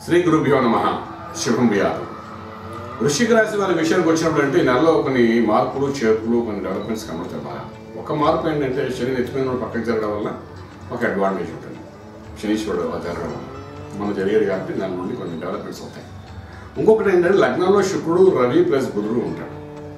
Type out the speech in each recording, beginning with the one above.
శ్రీ గురుభ్యో నమ శుభం వ్యాధం వృశ్చిక రాశి వారి విషయానికి వచ్చినప్పుడు అంటే ఈ నెలలో కొన్ని మార్పులు చేర్పులు కొన్ని డెవలప్మెంట్స్ కనబడతాయి బాగా ఒక మార్పు ఏంటంటే శని నెత్తిమీద పక్కకి జరగడం వల్ల ఒక అడ్వాంటేజ్ ఉంటుంది శనీశ్వరుడు అలా జరగడం వల్ల మనం జరిగేది కాబట్టి దాని నుండి కొన్ని డెవలప్మెంట్స్ అవుతాయి ఇంకొకటి ఏంటంటే లగ్నంలో శుక్రుడు రవి ప్లస్ బుధుడు ఉంటాడు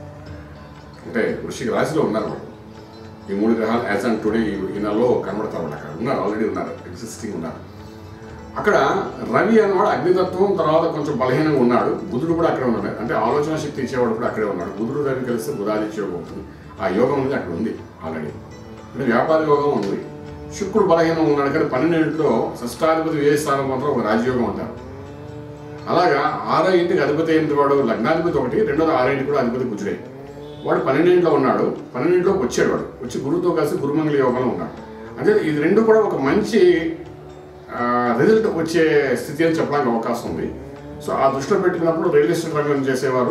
అంటే వృశ్చిక రాశిలో ఉన్నారు వాళ్ళు ఈ మూడు గ్రహాలు యాజ్ అండ్ టుడే ఈ నెలలో కనబడతారు వాళ్ళు అక్కడ ఉన్నారు ఆల్రెడీ ఉన్నారు ఎగ్జిస్టింగ్ ఉన్నారు అక్కడ రవి అన్నవాడు అగ్నితత్వం తర్వాత కొంచెం బలహీనంగా ఉన్నాడు బుధుడు కూడా అక్కడే ఉన్నాడు అంటే ఆలోచన శక్తి ఇచ్చేవాడు కూడా అక్కడే ఉన్నాడు బుధుడు రవి కలిస్తే బుధాదిత్య యోగం అవుతుంది ఆ యోగం అనేది అక్కడ ఉంది ఆల్రెడీ అంటే వ్యాపార యోగం ఉంది శుక్రుడు బలహీనం ఉన్నాడు కానీ పన్నెండింటిలో షష్టాధిపతి ఏ స్థానం మాత్రం ఒక రాజయోగం అంటారు అలాగా ఆరో ఇంటికి అధిపతి ఏంటి వాడు లగ్నాధిపతి ఒకటి రెండోది ఆరో ఇంటికి కూడా అధిపతి కుజుడే వాడు పన్నెండింటిలో ఉన్నాడు పన్నెండింటిలోకి వచ్చాడు వాడు వచ్చి గురువుతో కలిసి గురుమంగళ యోగంలో ఉన్నాడు అంటే ఇది రెండు కూడా ఒక మంచి రిజల్ట్ వచ్చే స్థితి అని చెప్పడానికి అవకాశం ఉంది సో ఆ దృష్టిలో పెట్టుకున్నప్పుడు రియల్ ఎస్టేట్ రంగం చేసేవారు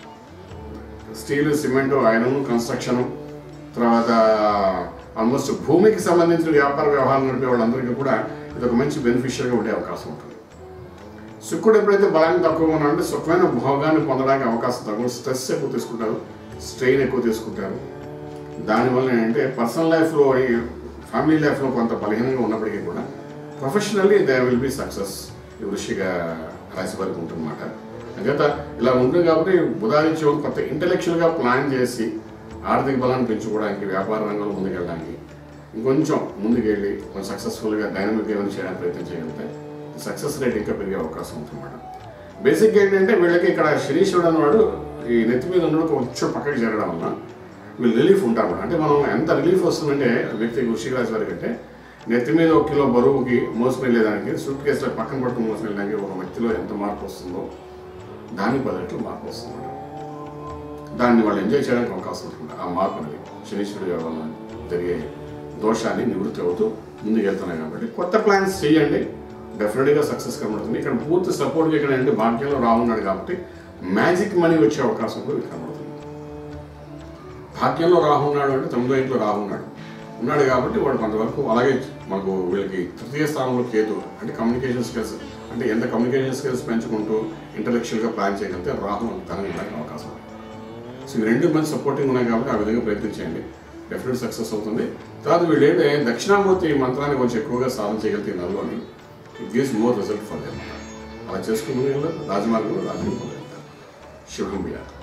స్టీల్ సిమెంట్ ఐరన్ కన్స్ట్రక్షన్ తర్వాత ఆల్మోస్ట్ భూమికి సంబంధించిన వ్యాపార వ్యవహారం నడిపే వాళ్ళందరికీ కూడా ఇది ఒక మంచి బెనిఫిషియల్గా ఉండే అవకాశం ఉంటుంది శుక్రుడు ఎప్పుడైతే బలాన్ని తక్కువగా ఉన్నాడంటే సుఖమైన భోగాన్ని పొందడానికి అవకాశం తక్కువ స్ట్రెస్ ఎక్కువ తీసుకుంటారు స్ట్రెయిన్ ఎక్కువ తీసుకుంటారు దానివల్ల ఏంటంటే పర్సనల్ లైఫ్లో ఫ్యామిలీ లైఫ్లో కొంత బలహీనంగా ఉన్నప్పటికీ కూడా professionally they will be success ఈ వృషిక రాశి వారికి ఉంటుందన్నమాట అంచేత ఇలా ఉంటుంది కాబట్టి బుధాదిత్యం కొత్త ఇంటలెక్చువల్గా ప్లాన్ చేసి ఆర్థిక బలాన్ని పెంచుకోవడానికి వ్యాపార రంగంలో ముందుకెళ్ళడానికి ఇంకొంచెం ముందుకెళ్ళి కొంచెం సక్సెస్ఫుల్గా డైనమిక్ ఏమైనా చేయడానికి ప్రయత్నం చేయగలిగితే సక్సెస్ రేట్ ఇంకా పెరిగే అవకాశం ఉంటుందన్నమాట బేసిక్గా ఏంటంటే వీళ్ళకి ఇక్కడ శనీశ్వరుడు అన్నవాడు ఈ నెత్తి మీద ఉన్నప్పుడు కొంచెం పక్కకి జరగడం వల్ల వీళ్ళు రిలీఫ్ ఉంటారు అంటే మనం ఎంత రిలీఫ్ వస్తుందంటే వ్యక్తి వృషిక రాశి వారికి అంటే నెత్తి మీద ఒక కిలో బరువుకి మోసుకుని వెళ్ళేదానికి సూట్ కేసులో పక్కన పట్టుకుని మోసుకుని వెళ్ళడానికి ఒక వ్యక్తిలో ఎంత మార్పు వస్తుందో దానికి పదిహెట్లు మార్పు వస్తుంది దాన్ని వాళ్ళు ఎంజాయ్ చేయడానికి అవకాశం ఉంటుంది ఆ మార్పు అనేది శనీశ్వరుడు వల్ల జరిగే దోషాన్ని నివృత్తి అవుతూ ముందుకు వెళ్తున్నాయి కాబట్టి కొత్త ప్లాన్స్ చేయండి డెఫినెట్గా సక్సెస్ కనబడుతుంది ఇక్కడ పూర్తి సపోర్ట్గా ఇక్కడ అంటే భాగ్యంలో రావున్నాడు కాబట్టి మ్యాజిక్ మనీ వచ్చే అవకాశం కూడా వీళ్ళకి కనబడుతుంది భాగ్యంలో రాహు ఉన్నాడు అంటే తొమ్మిదో ఇంట్లో రాహు ఉన్నాడు ఉన్నాడు కాబట్టి వాడు కొంతవరకు అలాగే మనకు వీళ్ళకి తృతీయ స్థానంలో కేతు అంటే కమ్యూనికేషన్ స్కిల్స్ అంటే ఎంత కమ్యూనికేషన్ స్కిల్స్ పెంచుకుంటూ ఇంటలెక్చువల్గా ప్లాన్ చేయగలిగితే రాహు తనని ఇవ్వడానికి అవకాశం ఉంది సో ఇవి రెండు మంచి సపోర్టింగ్ ఉన్నాయి కాబట్టి ఆ విధంగా ప్రయత్నించండి డెఫినెట్ సక్సెస్ అవుతుంది తర్వాత వీళ్ళు ఏంటంటే దక్షిణామూర్తి మంత్రాన్ని కొంచెం ఎక్కువగా సాధన చేయగలిగితే నల్లోని it gives more result for them అలా చేసుకుని రాజమార్గంలో రాజు పొందగలుగుతారు శుభం వ్యాధి